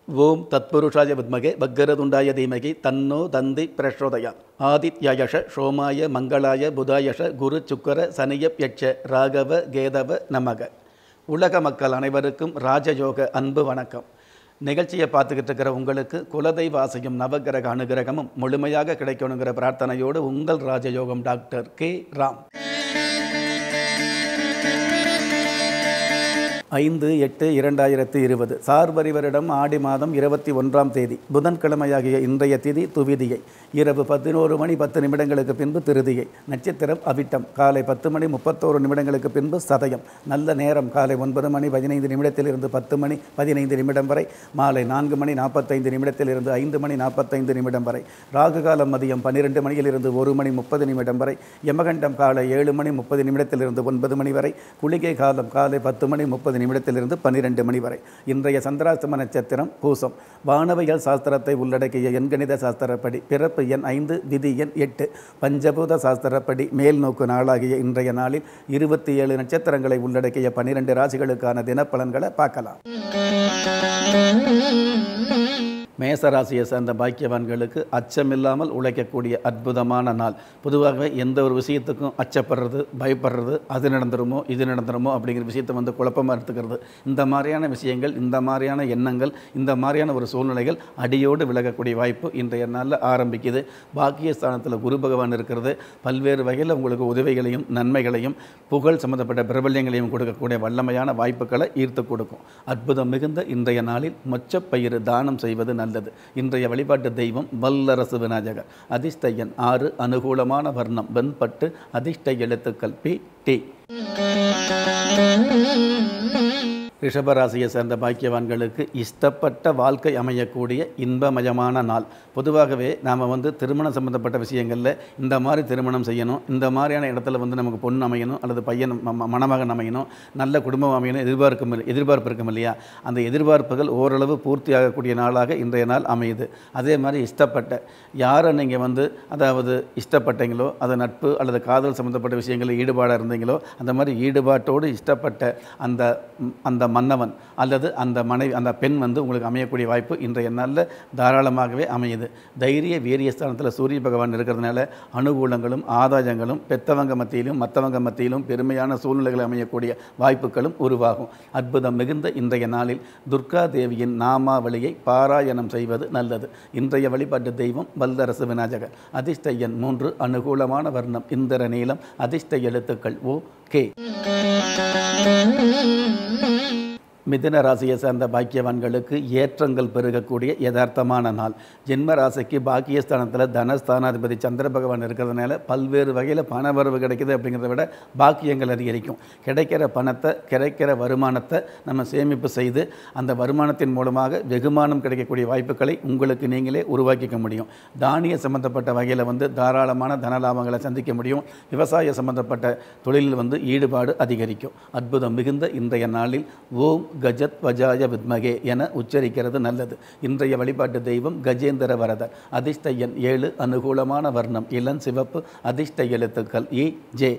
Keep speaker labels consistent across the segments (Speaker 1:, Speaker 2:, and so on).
Speaker 1: ஓம் தத்புருஷாய வித்மகே வக்கரதுண்டாய தீமகி தன்னோ தந்தி பிரச்சோதயா ஆதித்யயஷ சோமாய மங்களாய புதாயஷ குரு சுக்கர சனியப் யட்ச ராகவ கேதவ நமக உலக மக்கள் அனைவருக்கும் ராஜயோக அன்பு வணக்கம் நிகழ்ச்சியை பார்த்துக்கிட்டு இருக்கிற உங்களுக்கு குலதெய்வ ஆசையும் நவகிரக அனுகிரகமும் முழுமையாக கிடைக்கணுங்கிற பிரார்த்தனையோடு உங்கள் ராஜயோகம் டாக்டர் கே ராம் ஐந்து எட்டு இரண்டாயிரத்து இருபது சார்வரி வருடம் ஆடி மாதம் இருபத்தி ஒன்றாம் தேதி புதன்கிழமையாகிய இன்றைய திதி துவிதியை இரவு பதினோரு மணி பத்து நிமிடங்களுக்கு பின்பு திருதியை நட்சத்திரம் அவிட்டம் காலை பத்து மணி முப்பத்தோரு நிமிடங்களுக்கு பின்பு சதயம் நல்ல நேரம் காலை ஒன்பது மணி பதினைந்து நிமிடத்திலிருந்து பத்து மணி பதினைந்து நிமிடம் வரை மாலை நான்கு மணி நாற்பத்தைந்து நிமிடத்திலிருந்து ஐந்து மணி நாற்பத்தைந்து நிமிடம் வரை ராகு காலம் மதியம் பன்னிரெண்டு மணியிலிருந்து ஒரு மணி முப்பது நிமிடம் வரை யமகண்டம் காலை ஏழு மணி முப்பது நிமிடத்திலிருந்து ஒன்பது மணி வரை குளிகை காலம் காலை பத்து மணி முப்பது நிமிடத்திலிருந்து பன்னிரெண்டு மணி வரை இன்றைய சந்திராசிரம நட்சத்திரம் பூசம் வானவியல் சாஸ்திரத்தை உள்ளடக்கிய எண்கணித சாஸ்திரப்படி பிறப்பு எண் ஐந்து விதி எண் எட்டு பஞ்சபூத சாஸ்திரப்படி மேல் நோக்கு நாளாகிய இன்றைய நாளில் இருபத்தி ஏழு நட்சத்திரங்களை உள்ளடக்கிய பன்னிரெண்டு ராசிகளுக்கான தினப்பலன்களை பார்க்கலாம் மேசராசியை சேர்ந்த பாக்கியவான்களுக்கு அச்சமில்லாமல் உழைக்கக்கூடிய அற்புதமான நாள் பொதுவாகவே எந்த ஒரு விஷயத்துக்கும் அச்சப்படுறது பயப்படுறது அது நடந்துருமோ இது நடந்துருமோ அப்படிங்கிற விஷயத்தை வந்து குழப்பமாக எடுத்துக்கிறது இந்த மாதிரியான விஷயங்கள் இந்த மாதிரியான எண்ணங்கள் இந்த மாதிரியான ஒரு சூழ்நிலைகள் அடியோடு விலகக்கூடிய வாய்ப்பு இன்றைய நாளில் ஆரம்பிக்குது பாக்கியஸ்தானத்தில் குரு பகவான் இருக்கிறது பல்வேறு வகையில் உங்களுக்கு உதவிகளையும் நன்மைகளையும் புகழ் சம்பந்தப்பட்ட பிரபல்யங்களையும் கொடுக்கக்கூடிய வல்லமையான வாய்ப்புகளை ஈர்த்து கொடுக்கும் அற்புதம் மிகுந்த இன்றைய நாளில் மொச்சப்பயிறு தானம் செய்வது நல்லது இன்றைய வழிபாட்டு தெய்வம் வல்லரசு விநாயகர் அதிர்ஷ்ட எண் ஆறு அனுகூலமான வர்ணம் வெண்பட்டு அதிர்ஷ்ட எழுத்துக்கள் பி டி ரிஷபராசியை சேர்ந்த பாக்கியவான்களுக்கு இஷ்டப்பட்ட வாழ்க்கை அமையக்கூடிய இன்பமயமான நாள் பொதுவாகவே நாம் வந்து திருமணம் சம்பந்தப்பட்ட விஷயங்களில் இந்த மாதிரி திருமணம் செய்யணும் இந்த மாதிரியான இடத்துல வந்து நமக்கு பொண்ணு அமையணும் அல்லது பையன் ம- ம- மணமகன் அமையணும் நல்ல குடும்பம் அமையணும் எதிர்பார்க்கும் இல்ல- எதிர்பார்ப்பு இருக்கும் இல்லையா அந்த எதிர்பார்ப்புகள் ஓரளவு பூர்த்தி ஆகக்கூடிய நாளாக இன்றைய நாள் அமையுது அதே மாதிரி இஷ்டப்பட்ட யாரை நீங்கள் வந்து அதாவது இஷ்டப்பட்டீங்களோ அது நட்பு அல்லது காதல் சம்பந்தப்பட்ட விஷயங்களில் ஈடுபாடாக இருந்தீங்களோ அந்த மாதிரி ஈடுபாட்டோடு இஷ்டப்பட்ட அந்த ம், அந்த மன்னவன் அல்லது அந்த மனைவி அந்த பெண் வந்து உங்களுக்கு அமையக்கூடிய வாய்ப்பு இன்றைய நாளில் தாராளமாகவே அமையுது தைரிய வீரியஸ்தானத்தில் சூரிய பகவான் இருக்கிறதுனால அனுகூலங்களும் ஆதாயங்களும் பெத்தவங்க மத்தியிலும் மற்றவங்க மத்தியிலும் பெருமையான சூழ்நிலைகள் அமையக்கூடிய வாய்ப்புகளும் உருவாகும் அற்புதம் மிகுந்த இன்றைய நாளில் துர்கா தேவியின் நாமாவளியை பாராயணம் செய்வது நல்லது இன்றைய வழிபாட்டு தெய்வம் வல்லரசு விநாயகர் அதிர்ஷ்ட எண் மூன்று அனுகூலமான வர்ணம் இந்திர நீளம் அதிர்ஷ்ட எழுத்துக்கள் ஓ கே மிதுன ராசியை சேர்ந்த பாக்கியவான்களுக்கு ஏற்றங்கள் பெருகக்கூடிய யதார்த்தமான நாள் ஜென்ம ராசிக்கு பாக்கியஸ்தானத்தில் தனஸ்தானாதிபதி சந்திர பகவான் இருக்கிறதுனால பல்வேறு வகையில் பண வரவு கிடைக்குது அப்படிங்கிறத விட பாக்கியங்கள் அதிகரிக்கும் கிடைக்கிற பணத்தை கிடைக்கிற வருமானத்தை நம்ம சேமிப்பு செய்து அந்த வருமானத்தின் மூலமாக வெகுமானம் கிடைக்கக்கூடிய வாய்ப்புகளை உங்களுக்கு நீங்களே உருவாக்கிக்க முடியும் தானிய சம்பந்தப்பட்ட வகையில் வந்து தாராளமான தன லாபங்களை சந்திக்க முடியும் விவசாய சம்பந்தப்பட்ட தொழிலில் வந்து ஈடுபாடு அதிகரிக்கும் அற்புதம் மிகுந்த இன்றைய நாளில் ஓம் கஜத் வஜாய வித்மகே என உச்சரிக்கிறது நல்லது இன்றைய வழிபாட்டு தெய்வம் கஜேந்திர வரதர் அதிர்ஷ்ட எண் ஏழு அனுகூலமான வர்ணம் இளம் சிவப்பு அதிர்ஷ்ட எழுத்துக்கள் இ ஜே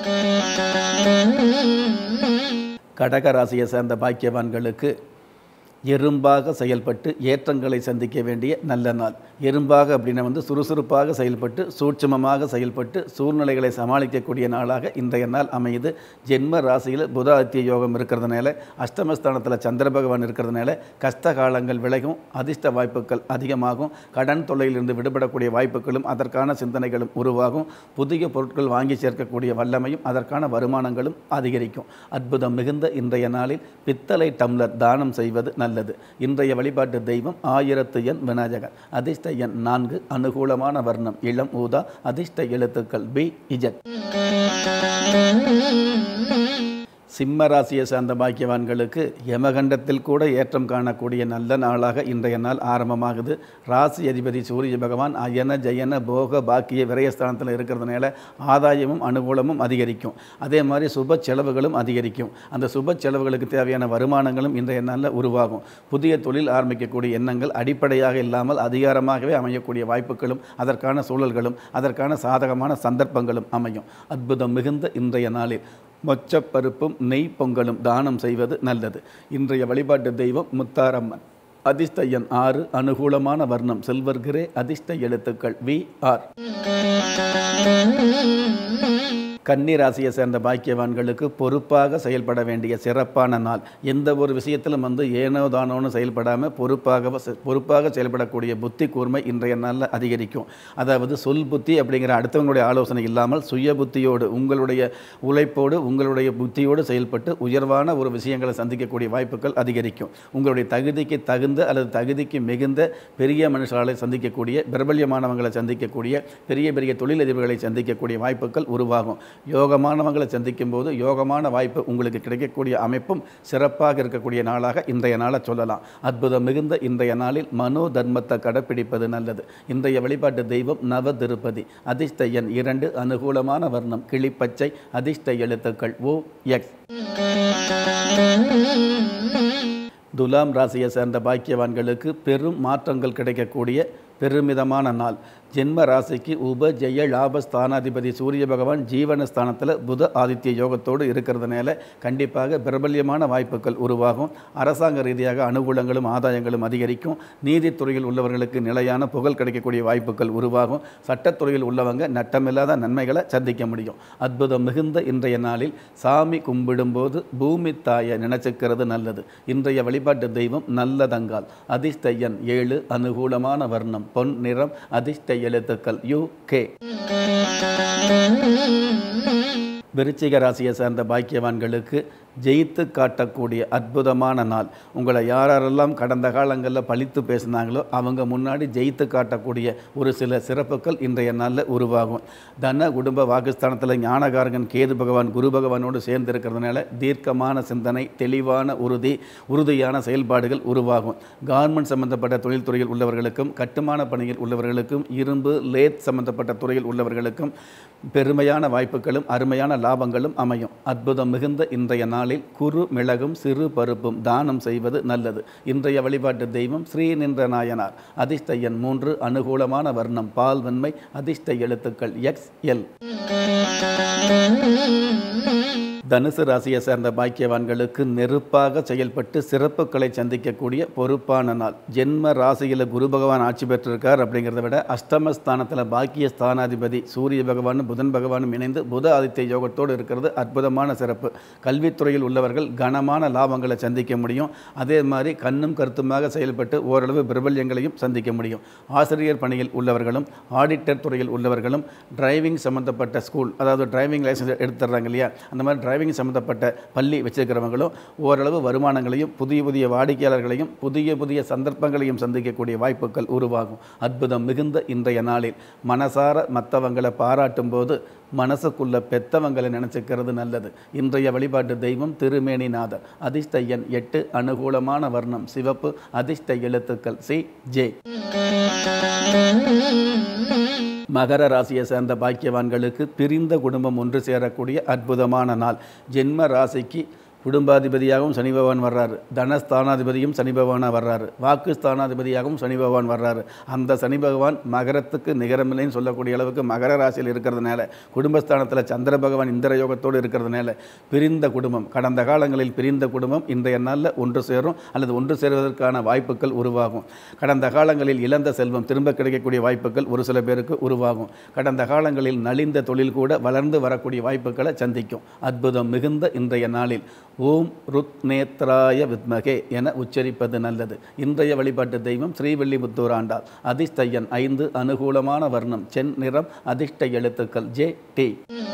Speaker 1: கடக ராசியை சேர்ந்த பாக்கியவான்களுக்கு எறும்பாக செயல்பட்டு ஏற்றங்களை சந்திக்க வேண்டிய நல்ல நாள் எறும்பாக அப்படின்னா வந்து சுறுசுறுப்பாக செயல்பட்டு சூட்சுமமாக செயல்பட்டு சூழ்நிலைகளை சமாளிக்கக்கூடிய நாளாக இன்றைய நாள் அமையுது ஜென்ம ராசியில் புத ஆத்திய யோகம் இருக்கிறதுனால அஷ்டமஸ்தானத்தில் சந்திர பகவான் இருக்கிறதுனால கஷ்ட காலங்கள் விலகும் அதிர்ஷ்ட வாய்ப்புகள் அதிகமாகும் கடன் தொல்லையிலிருந்து விடுபடக்கூடிய வாய்ப்புகளும் அதற்கான சிந்தனைகளும் உருவாகும் புதிய பொருட்கள் வாங்கி சேர்க்கக்கூடிய வல்லமையும் அதற்கான வருமானங்களும் அதிகரிக்கும் அற்புதம் மிகுந்த இன்றைய நாளில் பித்தளை டம்ளர் தானம் செய்வது நல்லது இன்றைய வழிபாட்டு தெய்வம் ஆயிரத்து எண் விநாயகர் அதிர்ஷ்ட எண் நான்கு அனுகூலமான வர்ணம் இளம் ஊதா அதிர்ஷ்ட எழுத்துக்கள் பி இஜட் சிம்ம ராசியை சார்ந்த பாக்கியவான்களுக்கு யமகண்டத்தில் கூட ஏற்றம் காணக்கூடிய நல்ல நாளாக இன்றைய நாள் ஆரம்பமாகுது ராசி அதிபதி சூரிய பகவான் அயன ஜயன போக பாக்கிய விரயஸ்தானத்தில் இருக்கிறதுனால ஆதாயமும் அனுகூலமும் அதிகரிக்கும் அதே மாதிரி சுப செலவுகளும் அதிகரிக்கும் அந்த சுப செலவுகளுக்கு தேவையான வருமானங்களும் இன்றைய நாளில் உருவாகும் புதிய தொழில் ஆரம்பிக்கக்கூடிய எண்ணங்கள் அடிப்படையாக இல்லாமல் அதிகாரமாகவே அமையக்கூடிய வாய்ப்புகளும் அதற்கான சூழல்களும் அதற்கான சாதகமான சந்தர்ப்பங்களும் அமையும் அற்புதம் மிகுந்த இன்றைய நாளில் மொச்சப்பருப்பும் நெய் பொங்கலும் தானம் செய்வது நல்லது இன்றைய வழிபாட்டு தெய்வம் முத்தாரம்மன் அதிர்ஷ்ட எண் ஆறு அனுகூலமான வர்ணம் சில்வர் கிரே அதிர்ஷ்ட எழுத்துக்கள் வி ஆர் கன்னி ராசியை சேர்ந்த பாக்கியவான்களுக்கு பொறுப்பாக செயல்பட வேண்டிய சிறப்பான நாள் எந்த ஒரு விஷயத்திலும் வந்து ஏனோ தானோன்னு செயல்படாமல் பொறுப்பாக பொறுப்பாக செயல்படக்கூடிய புத்தி கூர்மை இன்றைய நாளில் அதிகரிக்கும் அதாவது சொல் புத்தி அப்படிங்கிற அடுத்தவங்களுடைய ஆலோசனை இல்லாமல் சுய புத்தியோடு உங்களுடைய உழைப்போடு உங்களுடைய புத்தியோடு செயல்பட்டு உயர்வான ஒரு விஷயங்களை சந்திக்கக்கூடிய வாய்ப்புகள் அதிகரிக்கும் உங்களுடைய தகுதிக்கு தகுந்த அல்லது தகுதிக்கு மிகுந்த பெரிய மனுஷர்களை சந்திக்கக்கூடிய பிரபல்யமானவங்களை சந்திக்கக்கூடிய பெரிய பெரிய தொழிலதிபர்களை சந்திக்கக்கூடிய வாய்ப்புகள் உருவாகும் யோகமானவங்களை சந்திக்கும் போது யோகமான வாய்ப்பு உங்களுக்கு கிடைக்கக்கூடிய அமைப்பும் சிறப்பாக இருக்கக்கூடிய நாளாக இன்றைய நாளை சொல்லலாம் அற்புதம் மிகுந்த இன்றைய நாளில் மனோ தர்மத்தை கடைப்பிடிப்பது நல்லது இன்றைய வழிபாட்டு தெய்வம் நவ திருப்பதி அதிர்ஷ்ட எண் இரண்டு அனுகூலமான வர்ணம் கிளிப்பச்சை அதிர்ஷ்ட எழுத்துக்கள் ஓ எக்ஸ் துலாம் ராசியை சேர்ந்த பாக்கியவான்களுக்கு பெரும் மாற்றங்கள் கிடைக்கக்கூடிய பெருமிதமான நாள் ஜென்ம ராசிக்கு உப ஜெய லாப ஸ்தானாதிபதி சூரிய பகவான் ஜீவன ஸ்தானத்தில் புத ஆதித்ய யோகத்தோடு இருக்கிறதுனால கண்டிப்பாக பிரபல்யமான வாய்ப்புகள் உருவாகும் அரசாங்க ரீதியாக அனுகூலங்களும் ஆதாயங்களும் அதிகரிக்கும் நீதித்துறையில் உள்ளவர்களுக்கு நிலையான புகழ் கிடைக்கக்கூடிய வாய்ப்புகள் உருவாகும் சட்டத்துறையில் உள்ளவங்க நட்டமில்லாத நன்மைகளை சந்திக்க முடியும் அற்புதம் மிகுந்த இன்றைய நாளில் சாமி கும்பிடும்போது பூமி தாயை நினைச்சுக்கிறது நல்லது இன்றைய வழிபாட்டு தெய்வம் நல்லதங்கால் அதிர்ஷ்ட எண் ஏழு அனுகூலமான வர்ணம் பொன் நிறம் அதிர்ஷ்ட எழுத்துக்கள் யூ கே விருச்சிக ராசியை சேர்ந்த பாக்கியவான்களுக்கு ஜெயித்து காட்டக்கூடிய அற்புதமான நாள் உங்களை யாரெல்லாம் கடந்த காலங்களில் பழித்து பேசினாங்களோ அவங்க முன்னாடி ஜெயித்து காட்டக்கூடிய ஒரு சில சிறப்புகள் இன்றைய நாளில் உருவாகும் தன குடும்ப வாக்குஸ்தானத்தில் ஞானகாரகன் கேது பகவான் குரு பகவானோடு சேர்ந்து இருக்கிறதுனால தீர்க்கமான சிந்தனை தெளிவான உறுதி உறுதியான செயல்பாடுகள் உருவாகும் கார்மெண்ட் சம்பந்தப்பட்ட தொழில்துறையில் உள்ளவர்களுக்கும் கட்டுமான பணியில் உள்ளவர்களுக்கும் இரும்பு லேத் சம்பந்தப்பட்ட துறையில் உள்ளவர்களுக்கும் பெருமையான வாய்ப்புகளும் அருமையான லாபங்களும் அமையும் அற்புதம் மிகுந்த இன்றைய நாளில் குறு மிளகும் சிறு பருப்பும் தானம் செய்வது நல்லது இன்றைய வழிபாட்டு தெய்வம் ஸ்ரீ நின்ற நாயனார் அதிர்ஷ்ட எண் மூன்று அனுகூலமான வர்ணம் பால் வெண்மை அதிர்ஷ்ட எழுத்துக்கள் எக்ஸ் எல் தனுசு ராசியை சேர்ந்த பாக்கியவான்களுக்கு நெருப்பாக செயல்பட்டு சிறப்புகளை சந்திக்கக்கூடிய பொறுப்பான நாள் ஜென்ம ராசியில் குரு பகவான் ஆட்சி பெற்றிருக்கார் அப்படிங்கிறத விட அஷ்டமஸ்தானத்தில் பாக்கிய ஸ்தானாதிபதி சூரிய பகவானும் புதன் பகவானும் இணைந்து புத ஆதித்ய யோகத்தோடு இருக்கிறது அற்புதமான சிறப்பு கல்வித்துறையில் உள்ளவர்கள் கனமான லாபங்களை சந்திக்க முடியும் அதே மாதிரி கண்ணும் கருத்துமாக செயல்பட்டு ஓரளவு பிரபல்யங்களையும் சந்திக்க முடியும் ஆசிரியர் பணியில் உள்ளவர்களும் ஆடிட்டர் துறையில் உள்ளவர்களும் டிரைவிங் சம்மந்தப்பட்ட ஸ்கூல் அதாவது டிரைவிங் லைசன்ஸ் எடுத்துடுறாங்க இல்லையா அந்த மாதிரி டிரைவிங் சம்மந்தப்பட்ட பள்ளி வச்சிருக்கிறவங்களும் ஓரளவு வருமானங்களையும் புதிய புதிய வாடிக்கையாளர்களையும் புதிய புதிய சந்தர்ப்பங்களையும் சந்திக்கக்கூடிய வாய்ப்புகள் உருவாகும் அற்புதம் மிகுந்த இன்றைய நாளில் மனசார மற்றவங்களை பாராட்டும் போது மனசுக்குள்ள பெத்தவங்களை நினச்சிக்கிறது நல்லது இன்றைய வழிபாட்டு தெய்வம் திருமேனிநாதர் அதிர்ஷ்ட எண் எட்டு அனுகூலமான வர்ணம் சிவப்பு அதிர்ஷ்ட எழுத்துக்கள் சி ஜே மகர ராசியை சேர்ந்த பாக்கியவான்களுக்கு பிரிந்த குடும்பம் ஒன்று சேரக்கூடிய அற்புதமான நாள் ஜென்ம ராசிக்கு குடும்பாதிபதியாகவும் சனி பகவான் வர்றாரு தனஸ்தானாதிபதியும் சனி பகவானாக வர்றாரு வாக்கு ஸ்தானாதிபதியாகவும் சனி பகவான் வர்றாரு அந்த சனி பகவான் மகரத்துக்கு நிகரமில்லைன்னு சொல்லக்கூடிய அளவுக்கு மகர ராசியில் இருக்கிறதுனால குடும்பஸ்தானத்தில் சந்திர பகவான் இந்திர யோகத்தோடு இருக்கிறதுனால பிரிந்த குடும்பம் கடந்த காலங்களில் பிரிந்த குடும்பம் இன்றைய நாளில் ஒன்று சேரும் அல்லது ஒன்று சேருவதற்கான வாய்ப்புகள் உருவாகும் கடந்த காலங்களில் இழந்த செல்வம் திரும்ப கிடைக்கக்கூடிய வாய்ப்புகள் ஒரு சில பேருக்கு உருவாகும் கடந்த காலங்களில் நலிந்த தொழில் கூட வளர்ந்து வரக்கூடிய வாய்ப்புகளை சந்திக்கும் அற்புதம் மிகுந்த இன்றைய நாளில் ஓம் ருத் நேத்ராய வித்மகே என உச்சரிப்பது நல்லது இன்றைய வழிபாட்டு தெய்வம் ஸ்ரீவில்லிபுத்தூர் ஆண்டாள் அதிர்ஷ்ட எண் ஐந்து அனுகூலமான வர்ணம் சென் நிறம் அதிர்ஷ்ட எழுத்துக்கள் ஜே டி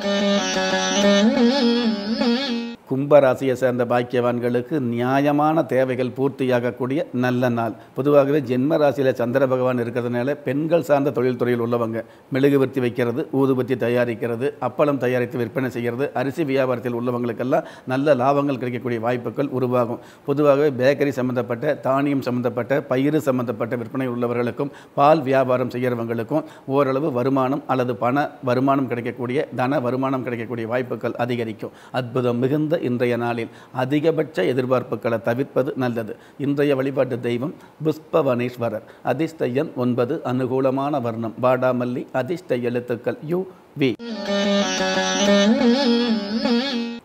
Speaker 1: கும்பராசியை சேர்ந்த பாக்கியவான்களுக்கு நியாயமான தேவைகள் பூர்த்தியாகக்கூடிய நல்ல நாள் பொதுவாகவே ஜென்ம ராசியில் சந்திர பகவான் இருக்கிறதுனால பெண்கள் சார்ந்த தொழில்துறையில் உள்ளவங்க மெழுகுவர்த்தி வைக்கிறது ஊதுபத்தி தயாரிக்கிறது அப்பளம் தயாரித்து விற்பனை செய்கிறது அரிசி வியாபாரத்தில் உள்ளவங்களுக்கெல்லாம் நல்ல லாபங்கள் கிடைக்கக்கூடிய வாய்ப்புகள் உருவாகும் பொதுவாகவே பேக்கரி சம்மந்தப்பட்ட தானியம் சம்மந்தப்பட்ட பயிறு சம்மந்தப்பட்ட விற்பனை உள்ளவர்களுக்கும் பால் வியாபாரம் செய்கிறவங்களுக்கும் ஓரளவு வருமானம் அல்லது பண வருமானம் கிடைக்கக்கூடிய தன வருமானம் கிடைக்கக்கூடிய வாய்ப்புகள் அதிகரிக்கும் அற்புதம் மிகுந்த இன்றைய நாளில் அதிகபட்ச எதிர்பார்ப்புகளை தவிர்ப்பது நல்லது இன்றைய வழிபாட்டு தெய்வம் புஷ்பவனேஸ்வரர் அதிர்ஷ்ட எண் ஒன்பது அனுகூலமான வர்ணம் பாடாமல்லி அதிர்ஷ்ட எழுத்துக்கள் யு வி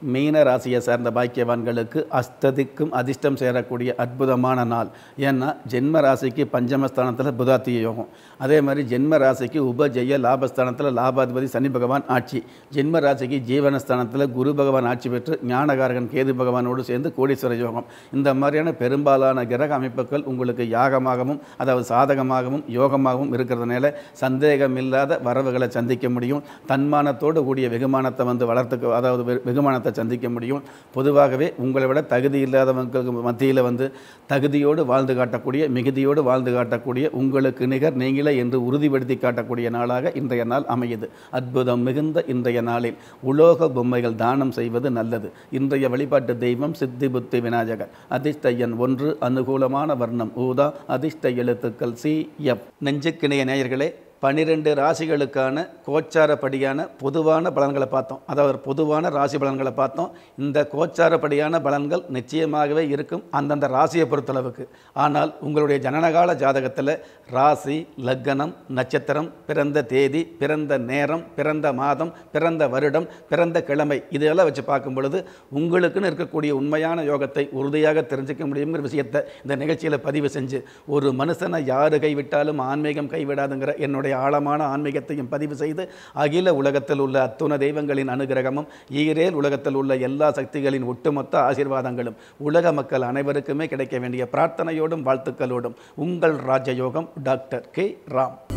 Speaker 1: மீன ராசியை சார்ந்த பாக்கியவான்களுக்கு அஸ்ததிக்கும் அதிர்ஷ்டம் சேரக்கூடிய அற்புதமான நாள் ஏன்னா ஜென்ம ராசிக்கு பஞ்சமஸ்தானத்தில் புதாத்திய யோகம் அதே மாதிரி ஜென்ம ராசிக்கு உபஜெய லாபஸ்தானத்தில் லாபாதிபதி சனி பகவான் ஆட்சி ஜென்ம ராசிக்கு ஜீவனஸ்தானத்தில் குரு பகவான் ஆட்சி பெற்று ஞானகாரகன் கேது பகவானோடு சேர்ந்து கோடீஸ்வர யோகம் இந்த மாதிரியான பெரும்பாலான கிரக அமைப்புகள் உங்களுக்கு யாகமாகவும் அதாவது சாதகமாகவும் யோகமாகவும் இருக்கிறதுனால சந்தேகமில்லாத வரவுகளை சந்திக்க முடியும் தன்மானத்தோடு கூடிய வெகுமானத்தை வந்து வளர்த்துக்க அதாவது வெ- வெகுமானத்தை சந்திக்க முடியும் பொதுவாகவே உங்களை விட தகுதி இல்லாதவங்களுக்கு மத்தியில் வந்து தகுதியோடு வாழ்ந்து காட்டக்கூடிய மிகுதியோடு வாழ்ந்து காட்டக்கூடிய உங்களுக்கு நிகர் நீங்களே என்று உறுதிப்படுத்தி காட்டக்கூடிய நாளாக இன்றைய நாள் அமையுது அற்புதம் மிகுந்த இன்றைய நாளில் உலோக பொம்மைகள் தானம் செய்வது நல்லது இன்றைய வழிபாட்டு தெய்வம் சித்தி புத்தி விநாயகர் அதிர்ஷ்ட எண் ஒன்று அனுகூலமான வர்ணம் ஊதா அதிர்ஷ்ட எழுத்துக்கள் சி எஃப் நெஞ்சுக்கிணைய நேயர்களே பனிரெண்டு ராசிகளுக்கான கோச்சாரப்படியான பொதுவான பலன்களை பார்த்தோம் அதாவது பொதுவான ராசி பலன்களை பார்த்தோம் இந்த கோச்சாரப்படியான பலன்கள் நிச்சயமாகவே இருக்கும் அந்தந்த ராசியை பொறுத்தளவுக்கு ஆனால் உங்களுடைய ஜனனகால ஜாதகத்தில் ராசி லக்னம் நட்சத்திரம் பிறந்த தேதி பிறந்த நேரம் பிறந்த மாதம் பிறந்த வருடம் பிறந்த கிழமை இதெல்லாம் வச்சு பார்க்கும் பொழுது உங்களுக்குன்னு இருக்கக்கூடிய உண்மையான யோகத்தை உறுதியாக தெரிஞ்சுக்க முடியுங்கிற விஷயத்தை இந்த நிகழ்ச்சியில் பதிவு செஞ்சு ஒரு மனுஷனை யாரு கைவிட்டாலும் ஆன்மீகம் கைவிடாதுங்கிற என்னுடைய ஆழமான ஆன்மீகத்தையும் பதிவு செய்து அகில உலகத்தில் உள்ள அத்துண தெய்வங்களின் அனுகிரகமும் ஈரேல் உலகத்தில் உள்ள எல்லா சக்திகளின் ஒட்டுமொத்த ஆசீர்வாதங்களும் உலக மக்கள் அனைவருக்குமே கிடைக்க வேண்டிய பிரார்த்தனையோடும் வாழ்த்துக்களோடும் உங்கள் ராஜயோகம் டாக்டர் கே ராம்